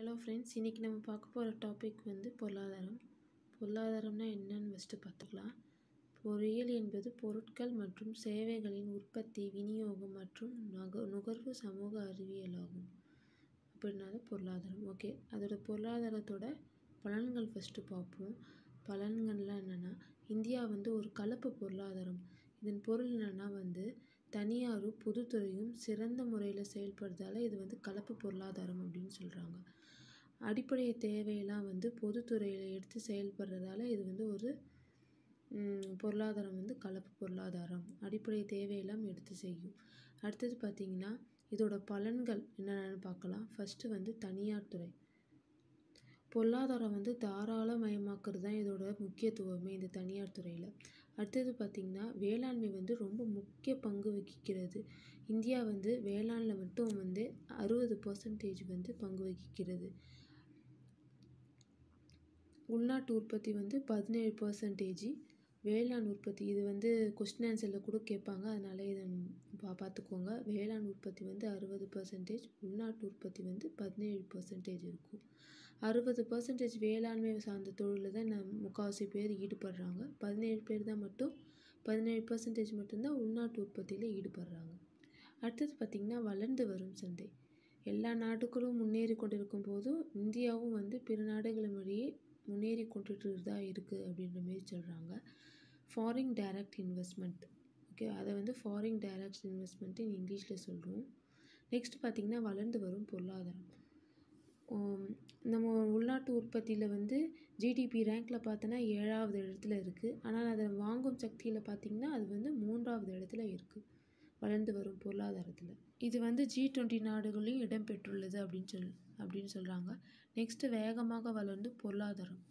hello friends இன்றைக்கி நம்ம பார்க்க போகிற டாபிக் வந்து பொருளாதாரம் பொருளாதாரம்னா என்னன்னு ஃபஸ்ட்டு பார்த்துக்கலாம் பொறியியல் என்பது பொருட்கள் மற்றும் சேவைகளின் உற்பத்தி விநியோகம் மற்றும் நக நுகர்வு சமூக அறிவியல் ஆகும் அப்படின்னால பொருளாதாரம் ஓகே அதோட பொருளாதாரத்தோட பலன்கள் ஃபஸ்ட்டு பார்ப்போம் பலன்கள்லாம் என்னென்னா இந்தியா வந்து ஒரு கலப்பு பொருளாதாரம் இதன் பொருள் என்னென்னா வந்து தனியாரும் பொதுத்துறையும் சிறந்த முறையில் செயல்படுறதால இது வந்து கலப்பு பொருளாதாரம் அப்படின்னு சொல்கிறாங்க அடிப்படை தேவையெல்லாம் வந்து பொதுத்துறையில் எடுத்து செயல்படுறதால இது வந்து ஒரு பொருளாதாரம் வந்து கலப்பு பொருளாதாரம் அடிப்படை தேவையெல்லாம் எடுத்து செய்யும் அடுத்தது பார்த்திங்கன்னா இதோட பலன்கள் என்னென்னு பார்க்கலாம் ஃபஸ்ட்டு வந்து தனியார் துறை பொருளாதாரம் வந்து தாராளமயமாக்குறது தான் இதோட முக்கியத்துவமே இந்த தனியார் துறையில் அடுத்தது பார்த்திங்கன்னா வேளாண்மை வந்து ரொம்ப முக்கிய பங்கு வகிக்கிறது இந்தியா வந்து வேளாணில் மட்டும் வந்து அறுபது பர்சன்டேஜ் வந்து பங்கு வகிக்கிறது உள்நாட்டு உற்பத்தி வந்து பதினேழு பர்சன்டேஜ் வேளாண் உற்பத்தி இது வந்து கொஸ்டின் ஆன்சரில் கூட கேட்பாங்க அதனால் இதை பா பார்த்துக்கோங்க வேளாண் உற்பத்தி வந்து அறுபது பர்சன்டேஜ் உள்நாட்டு உற்பத்தி வந்து பதினேழு பர்சன்டேஜ் இருக்கும் அறுபது பர்சன்டேஜ் வேளாண்மை சார்ந்த தொழிலில் தான் நம் முக்கால்வாசி பேர் ஈடுபடுறாங்க பதினேழு பேர் தான் மட்டும் பதினேழு பர்சன்டேஜ் மட்டும்தான் உள்நாட்டு உற்பத்தியில் ஈடுபடுறாங்க அடுத்தது பார்த்திங்கன்னா வளர்ந்து வரும் சந்தை எல்லா நாடுகளும் முன்னேறி கொண்டிருக்கும் போதும் இந்தியாவும் வந்து பிற நாடுகளை மாதிரியே முன்னேறி கொண்டுட்டு தான் இருக்குது அப்படின்ற மாரி சொல்கிறாங்க ஃபாரின் டைரக்ட் இன்வெஸ்ட்மெண்ட் ஓகே அதை வந்து ஃபாரின் டைரக்ட் இன்வெஸ்ட்மெண்ட்டு இங்கிலீஷில் சொல்கிறோம் நெக்ஸ்ட் பார்த்திங்கன்னா வளர்ந்து வரும் பொருளாதாரம் நம்ம உள்நாட்டு உற்பத்தியில் வந்து ஜிடிபி ரேங்கில் பார்த்தோன்னா ஏழாவது இடத்துல இருக்குது ஆனால் அதை வாங்கும் சக்தியில் பார்த்திங்கன்னா அது வந்து மூன்றாவது இடத்துல இருக்குது வளர்ந்து வரும் பொருளாதாரத்தில் இது வந்து ஜி டுவெண்ட்டி நாடுகளையும் இடம்பெற்றுள்ளது அப்படின்னு சொல் அப்படின்னு சொல்கிறாங்க நெக்ஸ்ட்டு வேகமாக வளர்ந்து பொருளாதாரம்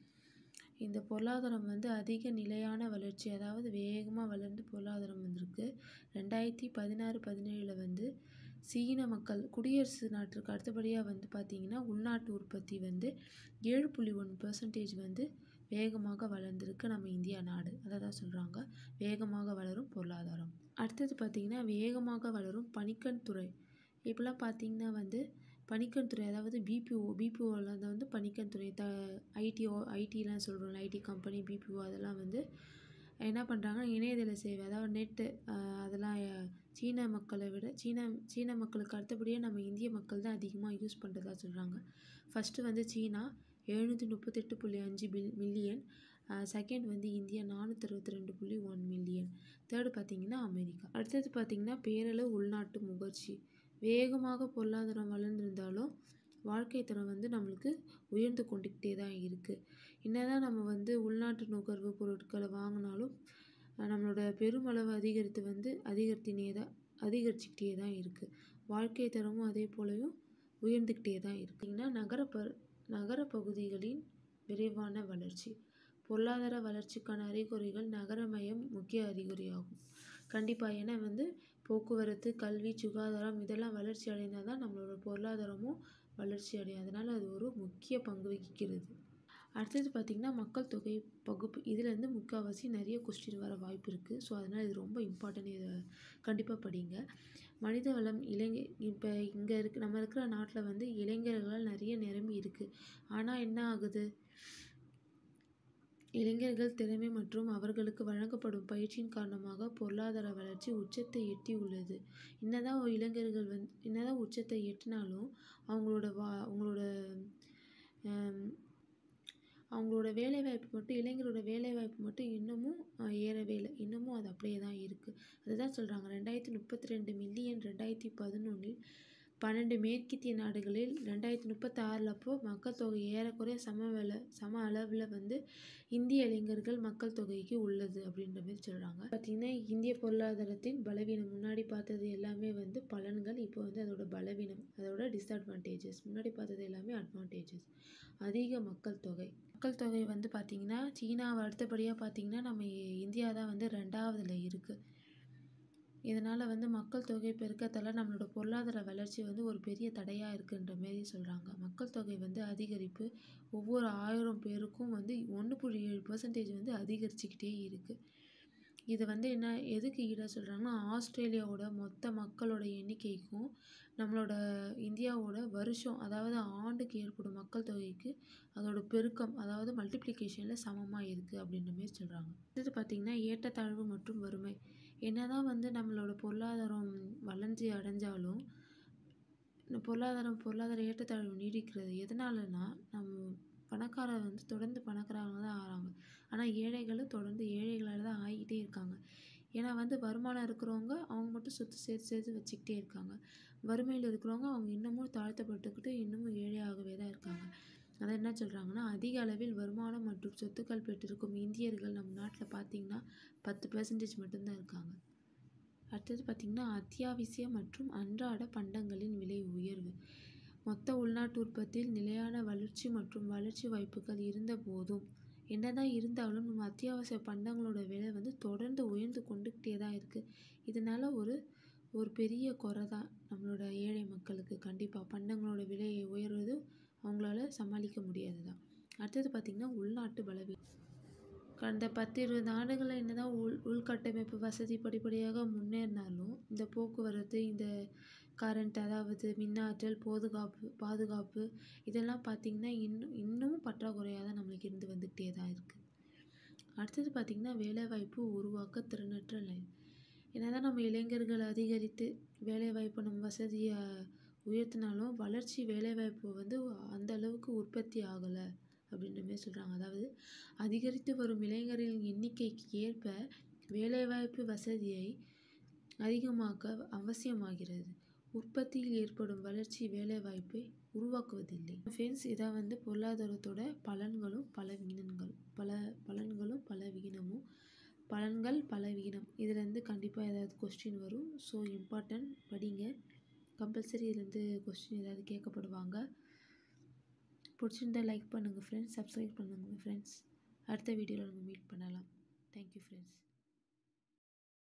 இந்த பொருளாதாரம் வந்து அதிக நிலையான வளர்ச்சி அதாவது வேகமாக வளர்ந்து பொருளாதாரம் வந்திருக்கு ரெண்டாயிரத்தி பதினாறு பதினேழில் வந்து சீன மக்கள் குடியரசு நாட்டிற்கு அடுத்தபடியாக வந்து பார்த்திங்கன்னா உள்நாட்டு உற்பத்தி வந்து ஏழு புள்ளி ஒன்று பர்சன்டேஜ் வந்து வேகமாக வளர்ந்துருக்கு நம்ம இந்தியா நாடு அதை தான் சொல்கிறாங்க வேகமாக வளரும் பொருளாதாரம் அடுத்தது பார்த்திங்கன்னா வேகமாக வளரும் பணிக்கண் துறை இப்போலாம் பார்த்திங்கன்னா வந்து பணிக்கண் துறை அதாவது பிபிஓ பிபிஓவில் வந்து பணிக்கண் துறை த ஐடிஓ ஐடிலாம் சொல்கிறோம்ல ஐடி கம்பெனி பிபிஓ அதெல்லாம் வந்து என்ன பண்ணுறாங்க இணையதள சேவை அதாவது நெட்டு அதெல்லாம் சீன மக்களை விட சீன சீன மக்களுக்கு அடுத்தபடியாக நம்ம இந்திய மக்கள் தான் அதிகமாக யூஸ் பண்ணுறதா சொல்கிறாங்க ஃபஸ்ட்டு வந்து சீனா எழுநூற்றி முப்பத்தெட்டு புள்ளி அஞ்சு பில் மில்லியன் செகண்ட் வந்து இந்தியா நானூற்றி அறுபத்தி ரெண்டு புள்ளி ஒன் மில்லியன் தேர்டு பார்த்திங்கன்னா அமெரிக்கா அடுத்தது பார்த்திங்கன்னா பேரளவு உள்நாட்டு முகர்ச்சி வேகமாக பொருளாதாரம் வளர்ந்துருந்தாலும் வாழ்க்கை தரம் வந்து நம்மளுக்கு உயர்ந்து கொண்டுக்கிட்டே தான் இருக்குது என்னதான் நம்ம வந்து உள்நாட்டு நுகர்வு பொருட்களை வாங்கினாலும் நம்மளோட பெருமளவு அதிகரித்து வந்து அதிகரித்தினே தான் அதிகரிச்சுக்கிட்டே தான் இருக்குது வாழ்க்கை தரமும் அதே போலவும் உயர்ந்துக்கிட்டே தான் இருக்குங்கன்னா நகர ப நகர பகுதிகளின் விரைவான வளர்ச்சி பொருளாதார வளர்ச்சிக்கான அறிகுறிகள் நகரமயம் முக்கிய அறிகுறியாகும் கண்டிப்பாக ஏன்னா வந்து போக்குவரத்து கல்வி சுகாதாரம் இதெல்லாம் வளர்ச்சி அடைந்தால் தான் நம்மளோட பொருளாதாரமும் வளர்ச்சி அடையும் அதனால் அது ஒரு முக்கிய பங்கு வகிக்கிறது அடுத்தது பார்த்திங்கன்னா மக்கள் தொகை பகுப்பு இதுலேருந்து முக்கால்வாசி நிறைய கொஸ்டின் வர வாய்ப்பு இருக்குது ஸோ அதனால் இது ரொம்ப இம்பார்ட்டன்ட் இதை கண்டிப்பாக படிங்க மனித வளம் இளைஞ இப்போ இங்கே இருக்கு நம்ம இருக்கிற நாட்டில் வந்து இளைஞர்களால் நிறைய நிரம்பி இருக்குது ஆனால் என்ன ஆகுது இளைஞர்கள் திறமை மற்றும் அவர்களுக்கு வழங்கப்படும் பயிற்சியின் காரணமாக பொருளாதார வளர்ச்சி உச்சத்தை எட்டி உள்ளது என்னதான் இளைஞர்கள் வந்து என்னதான் உச்சத்தை எட்டினாலும் அவங்களோட வா அவங்களோட அவங்களோட வேலைவாய்ப்பு மட்டும் இளைஞரோட வேலைவாய்ப்பு மட்டும் இன்னமும் ஏறவே இல்லை இன்னமும் அது அப்படியே தான் இருக்குது அதுதான் சொல்கிறாங்க ரெண்டாயிரத்தி முப்பத்தி ரெண்டு மில்லியன் ரெண்டாயிரத்தி பதினொன்றில் பன்னெண்டு மேற்கத்திய நாடுகளில் ரெண்டாயிரத்தி முப்பத்தி ஆறில் அப்போது மக்கள் தொகை ஏறக்குறைய சம வேலை சம அளவில் வந்து இந்திய இளைஞர்கள் மக்கள் தொகைக்கு உள்ளது அப்படின்ற மாதிரி சொல்கிறாங்க பார்த்திங்கன்னா இந்திய பொருளாதாரத்தின் பலவீனம் முன்னாடி பார்த்தது எல்லாமே வந்து பலன்கள் இப்போ வந்து அதோட பலவீனம் அதோட டிஸ்அட்வான்டேஜஸ் முன்னாடி பார்த்தது எல்லாமே அட்வான்டேஜஸ் அதிக மக்கள் தொகை மக்கள் தொகை வந்து பார்த்திங்கன்னா சீனாவை அடுத்தபடியாக பார்த்திங்கன்னா நம்ம இந்தியா தான் வந்து ரெண்டாவதுல இருக்குது இதனால் வந்து மக்கள் தொகை பெருக்கத்தால் நம்மளோட பொருளாதார வளர்ச்சி வந்து ஒரு பெரிய தடையாக இருக்குன்ற மாரி சொல்கிறாங்க மக்கள் தொகை வந்து அதிகரிப்பு ஒவ்வொரு ஆயிரம் பேருக்கும் வந்து ஒன்று புள்ளி ஏழு பர்சன்டேஜ் வந்து அதிகரிச்சுக்கிட்டே இருக்குது இது வந்து என்ன எதுக்கு ஈடாக சொல்கிறாங்கன்னா ஆஸ்திரேலியாவோட மொத்த மக்களோட எண்ணிக்கைக்கும் நம்மளோட இந்தியாவோட வருஷம் அதாவது ஆண்டுக்கு ஏற்படும் மக்கள் தொகைக்கு அதோட பெருக்கம் அதாவது மல்டிப்ளிகேஷனில் சமமாக இருக்குது அப்படின்ற மாரி சொல்கிறாங்க அடுத்தது பார்த்திங்கன்னா ஏற்றத்தாழ்வு மற்றும் வறுமை என்னதான் வந்து நம்மளோட பொருளாதாரம் வளர்ச்சி அடைஞ்சாலும் இந்த பொருளாதாரம் பொருளாதார ஏற்றத்தாழ்வு நீடிக்கிறது எதனாலனா நம்ம பணக்காரர் வந்து தொடர்ந்து பணக்காரங்க தான் ஆகிறாங்க ஆனால் ஏழைகளும் தொடர்ந்து ஏழைகளாக தான் ஆகிக்கிட்டே இருக்காங்க ஏன்னா வந்து வருமானம் இருக்கிறவங்க அவங்க மட்டும் சொத்து சேர்த்து சேர்த்து வச்சுக்கிட்டே இருக்காங்க வறுமையில் இருக்கிறவங்க அவங்க இன்னமும் தாழ்த்தப்பட்டுக்கிட்டு இன்னமும் ஏழையாகவே தான் இருக்காங்க அதை என்ன சொல்கிறாங்கன்னா அதிக அளவில் வருமானம் மற்றும் சொத்துக்கள் பெற்றிருக்கும் இந்தியர்கள் நம்ம நாட்டில் பார்த்திங்கன்னா பத்து பெர்சன்டேஜ் மட்டும்தான் இருக்காங்க அடுத்தது பார்த்திங்கன்னா அத்தியாவசிய மற்றும் அன்றாட பண்டங்களின் விலை உயர்வு மொத்த உள்நாட்டு உற்பத்தியில் நிலையான வளர்ச்சி மற்றும் வளர்ச்சி வாய்ப்புகள் இருந்த போதும் என்னதான் இருந்தாலும் நம்ம அத்தியாவசிய பண்டங்களோட விலை வந்து தொடர்ந்து உயர்ந்து கொண்டுக்கிட்டே தான் இருக்குது இதனால் ஒரு ஒரு பெரிய குறை தான் நம்மளோட ஏழை மக்களுக்கு கண்டிப்பாக பண்டங்களோட விலை உயர்வது அவங்களால சமாளிக்க முடியாது தான் அடுத்தது பார்த்திங்கன்னா உள்நாட்டு பலவீனம் கடந்த பத்து இருபது ஆண்டுகளில் என்னதான் உள் உள்கட்டமைப்பு வசதி படிப்படியாக முன்னேறினாலும் இந்த போக்குவரத்து இந்த கரண்ட் அதாவது மின்னாற்றல் பாதுகாப்பு பாதுகாப்பு இதெல்லாம் பார்த்திங்கன்னா இன்னும் இன்னமும் பற்றாக்குறையாக தான் நம்மளுக்கு இருந்து வந்துக்கிட்டே தான் இருக்குது அடுத்தது பார்த்திங்கன்னா வேலைவாய்ப்பு உருவாக்க திறனற்ற லைன் என்னதான் நம்ம இளைஞர்கள் அதிகரித்து வேலைவாய்ப்பு நம்ம வசதியை உயர்த்தினாலும் வளர்ச்சி வேலைவாய்ப்பு வந்து அந்த அளவுக்கு உற்பத்தி ஆகலை அப்படின்ற மாதிரி சொல்கிறாங்க அதாவது அதிகரித்து வரும் இளைஞர்களின் எண்ணிக்கைக்கு ஏற்ப வேலைவாய்ப்பு வசதியை அதிகமாக்க அவசியமாகிறது உற்பத்தியில் ஏற்படும் வளர்ச்சி வேலைவாய்ப்பை உருவாக்குவதில்லை ஃப்ரெண்ட்ஸ் இதான் வந்து பொருளாதாரத்தோட பலன்களும் பலவீனங்கள் பல பலன்களும் பலவீனமும் பலன்கள் பலவீனம் இதுலேருந்து கண்டிப்பாக ஏதாவது கொஸ்டின் வரும் ஸோ இம்பார்ட்டன்ட் படிங்க கம்பல்சரி இதுலேருந்து கொஸ்டின் ஏதாவது கேட்கப்படுவாங்க பிடிச்சிருந்தா லைக் பண்ணுங்கள் ஃப்ரெண்ட்ஸ் சப்ஸ்கிரைப் பண்ணுங்கள் ஃப்ரெண்ட்ஸ் அடுத்த வீடியோவில் நம்ம மீட் பண்ணலாம் தேங்க்யூ ஃப்ரெண்ட்ஸ்